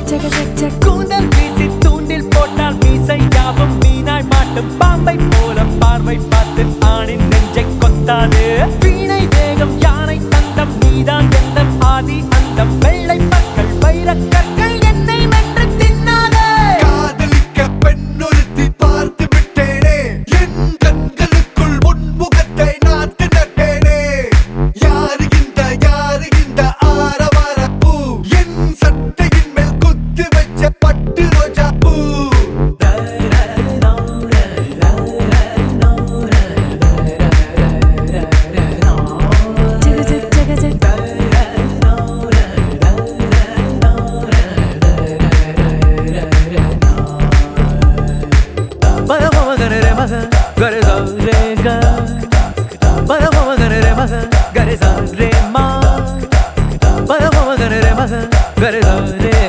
ஜக jug jug கூந்தல் வீசி தூண்டில் போட்டால் மீசை யாவும் மீனாய் மாட்டும் பாம்பை போல பார்வை பார்த்து ஆணின் நெஞ்சை கொத்தாது வீணை வேகம் யானை தந்தம் நீதான் எந்த ஆதி அந்த வெள்ளை மக்கள் வைரக் கற்கள் என்னை வென்று தின்னாதே காதலிக்க பெண்ணொருத்தி பார்த்து விட்டேனே என் கண்களுக்குள் உன்முகத்தை நாட்டு நட்டேனே யாரு இந்த யாரு இந்த ஆரவார பூ என் சட்டையின் மேல் குத்து வச்ச பட்டு ரோஜா பூ ஜக ஜக் ஜக ஜக் பரமமகனரே மக கரசரே க பரமமகனரே மக கரசரே மா பரமமகனரே மக கரசரே